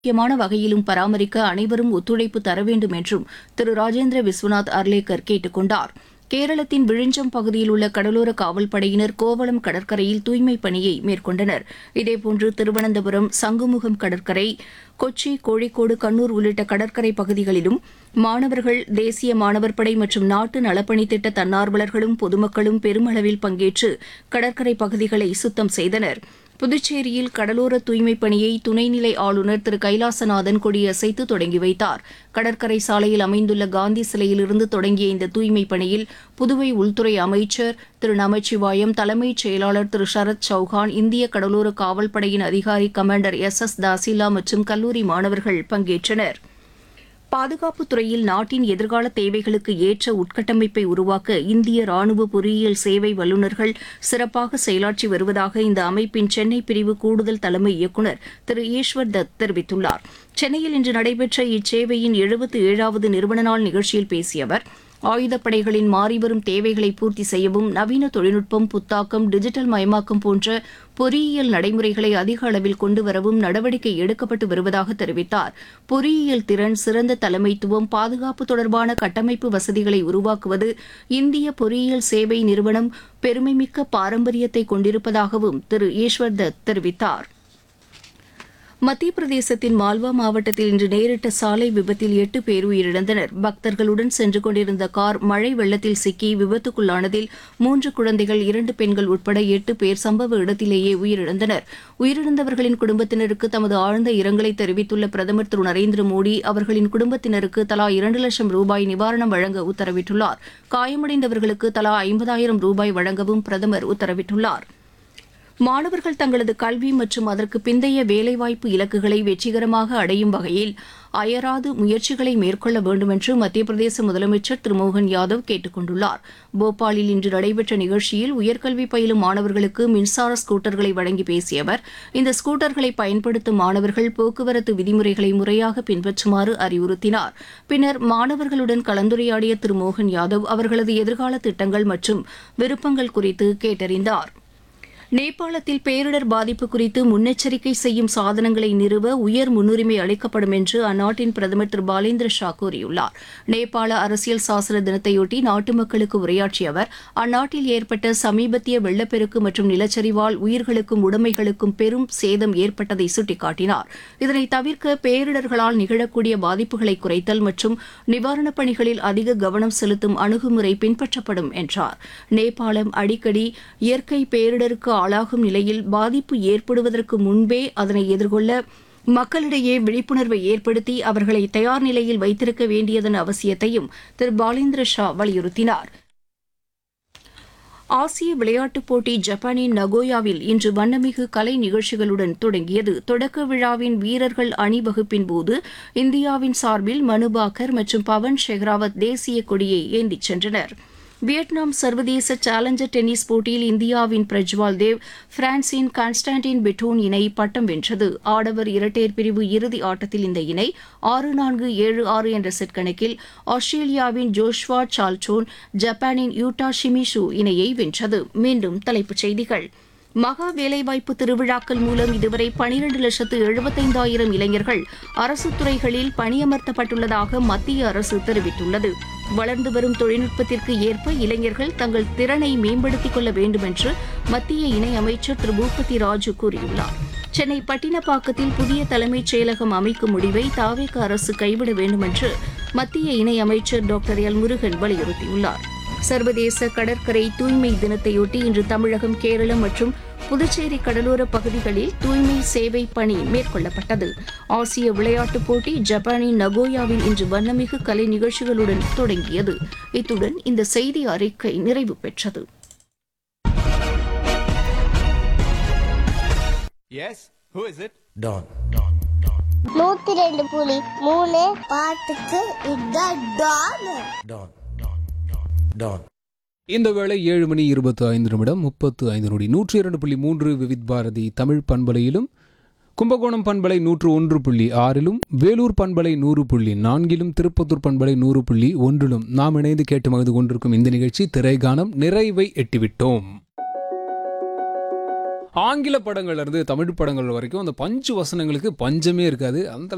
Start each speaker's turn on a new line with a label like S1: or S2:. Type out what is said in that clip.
S1: முக்கியமான வகையிலும் பராமரிக்க அனைவரும் ஒத்துழைப்பு தர வேண்டும் என்றும் திரு ராஜேந்திர விஸ்வநாத் அர்லேக்கர் கேட்டுக் கொண்டார் கேரளத்தின் விழிஞ்சம் பகுதியில் உள்ள கடலோர காவல்படையினர் கோவளம் கடற்கரையில் தூய்மைப் பணியை மேற்கொண்டனர் இதேபோன்று திருவனந்தபுரம் சங்குமுகம் கடற்கரை கொச்சி கோழிக்கோடு கண்ணூர் உள்ளிட்ட கடற்கரை பகுதிகளிலும் மாணவர்கள் தேசிய மாணவர் படை மற்றும் நாட்டு நலப்பணி திட்ட தன்னார்வலர்களும் பொதுமக்களும் பெருமளவில் பங்கேற்று கடற்கரை பகுதிகளை சுத்தம் செய்தனர் புதுச்சேரியில் கடலோர தூய்மைப் பணியை துணைநிலை ஆளுநர் திரு கைலாசநாதன் கொடியசைத்து தொடங்கி வைத்தார் கடற்கரை சாலையில் அமைந்துள்ள காந்தி சிலையிலிருந்து தொடங்கிய இந்த தூய்மைப் பணியில் புதுவை உள்துறை அமைச்சர் திரு நமச்சிவாயம் தலைமைச் செயலாளர் திரு சரத் சௌஹான் இந்திய கடலோர காவல்படையின் அதிகாரி கமாண்டர் எஸ் எஸ் தாசிலா மற்றும் கல்லூரி மாணவர்கள் பங்கேற்றனர் பாதுகாப்புத் துறையில் நாட்டின் எதிர்கால தேவைகளுக்கு ஏற்ற உட்கட்டமைப்பை உருவாக்க இந்திய ராணுவ பொறியியல் சேவை வல்லுநர்கள் சிறப்பாக செயலாற்றி வருவதாக இந்த அமைப்பின் சென்னை பிரிவு கூடுதல் தலைமை இயக்குநர் திரு ஈஸ்வர் தத் தெரிவித்துள்ளார் சென்னையில் இன்று நடைபெற்ற இச்சேவையின் எழுபத்து ஏழாவது நிறுவன நாள் நிகழ்ச்சியில் பேசிய அவர் ஆயுதப்படைகளின் மாறிவரும் தேவைகளை பூர்த்தி செய்யவும் நவீன தொழில்நுட்பம் புத்தாக்கம் டிஜிட்டல் மயமாக்கம் போன்ற பொறியியல் நடைமுறைகளை அதிக அளவில் கொண்டு வரவும் நடவடிக்கை எடுக்கப்பட்டு வருவதாக தெரிவித்தார் பொறியியல் திறன் சிறந்த தலைமைத்துவம் பாதுகாப்பு தொடர்பான கட்டமைப்பு வசதிகளை உருவாக்குவது இந்திய பொறியியல் சேவை நிறுவனம் பெருமைமிக்க பாரம்பரியத்தை கொண்டிருப்பதாகவும் திரு ஈஸ்வர் தத் தெரிவித்தார் மத்திய பிரதேசத்தின் மால்வா மாவட்டத்தில் இன்று நேரிட்ட சாலை விபத்தில் எட்டு பேர் உயிரிழந்தனர் பக்தர்களுடன் சென்று கொண்டிருந்த கார் மழை வெள்ளத்தில் சிக்கி விபத்துக்குள்ளானதில் மூன்று குழந்தைகள் இரண்டு பெண்கள் உட்பட எட்டு பேர் சம்பவ இடத்திலேயே உயிரிழந்தனர் உயிரிழந்தவர்களின் குடும்பத்தினருக்கு தமது ஆழ்ந்த இரங்கலை தெரிவித்துள்ள பிரதமர் திரு நரேந்திர மோடி அவர்களின் குடும்பத்தினருக்கு தலா இரண்டு லட்சம் ரூபாய் நிவாரணம் வழங்க உத்தரவிட்டுள்ளார் காயமடைந்தவர்களுக்கு தலா ஐம்பதாயிரம் ரூபாய் வழங்கவும் பிரதமர் உத்தரவிட்டுள்ளார் மாணவர்கள் தங்களது கல்வி மற்றும் அதற்கு பிந்தைய வேலைவாய்ப்பு இலக்குகளை வெற்றிகரமாக அடையும் வகையில் அயராது முயற்சிகளை மேற்கொள்ள வேண்டும் என்று மத்திய பிரதேச முதலமைச்சர் திரு மோகன் யாதவ் கேட்டுக் கொண்டுள்ளார் போபாலில் இன்று நடைபெற்ற நிகழ்ச்சியில் உயர்கல்வி பயிலும் மாணவர்களுக்கு மின்சார ஸ்கூட்டர்களை வழங்கி பேசிய அவர் இந்த ஸ்கூட்டர்களை பயன்படுத்தும் மாணவர்கள் போக்குவரத்து விதிமுறைகளை முறையாக பின்பற்றுமாறு அறிவுறுத்தினார் பின்னர் மாணவர்களுடன் கலந்துரையாடிய திரு மோகன் யாதவ் அவர்களது எதிர்கால திட்டங்கள் மற்றும் விருப்பங்கள் குறித்து கேட்டறிந்தார் நேபாளத்தில் பேரிடர் பாதிப்பு குறித்து முன்னெச்சரிக்கை செய்யும் சாதனங்களை நிறுவ உயர் முன்னுரிமை அளிக்கப்படும் என்று அந்நாட்டின் பிரதமர் திரு பாலேந்திர ஷா கூறியுள்ளார் நேபாள அரசியல் சாசன தினத்தையொட்டி நாட்டு மக்களுக்கு உரையாற்றிய அவர் அந்நாட்டில் ஏற்பட்ட சமீபத்திய வெள்ளப்பெருக்கு மற்றும் நிலச்சரிவால் உயிர்களுக்கும் உடைமைகளுக்கும் பெரும் சேதம் ஏற்பட்டதை சுட்டிக்காட்டினார் இதனை தவிர்க்க பேரிடர்களால் நிகழக்கூடிய பாதிப்புகளை குறைத்தல் மற்றும் நிவாரணப் பணிகளில் அதிக கவனம் செலுத்தும் அணுகுமுறை பின்பற்றப்படும் என்றார் நேபாளம் அடிக்கடி இயற்கை பேரிடருக்கு ஆளாகும் நிலையில் பாதிப்பு ஏற்படுவதற்கு முன்பே அதனை எதிர்கொள்ள மக்களிடையே விழிப்புணர்வை ஏற்படுத்தி அவர்களை தயார் நிலையில் வைத்திருக்க வேண்டியதன் அவசியத்தையும் திரு பாலேந்திர ஷா வலியுறுத்தினார் ஆசிய விளையாட்டுப் போட்டி ஜப்பானின் நகோயாவில் இன்று வண்ணமிகு கலை நிகழ்ச்சிகளுடன் தொடங்கியது தொடக்க விழாவின் வீரர்கள் அணிவகுப்பின் போது இந்தியாவின் சார்பில் மனுபாக்கர் மற்றும் பவன் ஷெஹ்ராவத் தேசிய கொடியை ஏந்திச் சென்றனர் வியட்நாம் சர்வதேச சேலஞ்சர் டென்னிஸ் போட்டியில் இந்தியாவின் பிரஜ்வால் தேவ் பிரான்சின் கான்ஸ்டான்டின் பெட்டோன் இணை பட்டம் வென்றது ஆடவர் இரட்டையர் பிரிவு இறுதி ஆட்டத்தில் இந்த இணை ஆறு நான்கு ஏழு ஆறு என்ற செட் கணக்கில் ஆஸ்திரேலியாவின் ஜோஷ்வா சால்டோன் ஜப்பானின் யூட்டா ஷிமிஷு இணையை வென்றது மீண்டும் தலைப்புச் செய்திகள் மகா வேலைவாய்ப்பு திருவிழாக்கள் மூலம் இதுவரை பனிரண்டு லட்சத்து எழுபத்தைந்தாயிரம் இளைஞர்கள் அரசு துறைகளில் பணியமர்த்தப்பட்டுள்ளதாக மத்திய அரசு தெரிவித்துள்ளது வளர்ந்து வரும் தொழில்நுட்பத்திற்கு ஏற்ப இளைஞர்கள் தங்கள் திறனை மேம்படுத்திக் கொள்ள வேண்டும் என்று மத்திய இணையமைச்சர் திரு பூபதி ராஜு கூறியுள்ளார் சென்னை பட்டினப்பாக்கத்தில் புதிய தலைமைச் செயலகம் அமைக்கும் முடிவை தாவேக அரசு கைவிட வேண்டும் என்று மத்திய இணையமைச்சர் டாக்டர் எல் முருகன் வலியுறுத்தியுள்ளார் சர்வதேச கடற்கரை தூய்மை தினத்தையொட்டி இன்று தமிழகம் கேரளம் மற்றும் புதுச்சேரி கடலோர பகுதிகளில் தூய்மை சேவை பணி மேற்கொள்ளப்பட்டது ஆசிய விளையாட்டுப் போட்டி ஜப்பானின் நகோயாவில் இன்று வண்ணமிகு கலை நிகழ்ச்சிகளுடன் தொடங்கியது இத்துடன் இந்த செய்தி அறிக்கை நிறைவு பெற்றது
S2: Yes? Who is it?
S3: Don.
S4: நூத்தி ரெண்டு புலி மூணு பாட்டுக்கு இதான் டான்
S3: Don. Don.
S5: இந்த வேளை ஏழு மணி இருபத்து ஐந்து நிமிடம் முப்பத்து ஐந்து நொடி நூற்றி இரண்டு புள்ளி மூன்று விவித் பாரதி தமிழ் பண்பலையிலும் கும்பகோணம் பண்பலை நூற்று ஒன்று புள்ளி ஆறிலும் வேலூர் பண்பலை நூறு புள்ளி நான்கிலும் திருப்பத்தூர் பண்பலை நூறு புள்ளி ஒன்றிலும் நாம் இணைந்து கேட்டு மகிழ்ந்து கொண்டிருக்கும் இந்த நிகழ்ச்சி திரைகானம் நிறைவை எட்டிவிட்டோம் ஆங்கில படங்கள்ல இருந்து தமிழ் படங்கள் வரைக்கும் அந்த பஞ்சு வசனங்களுக்கு பஞ்சமே இருக்காது அந்த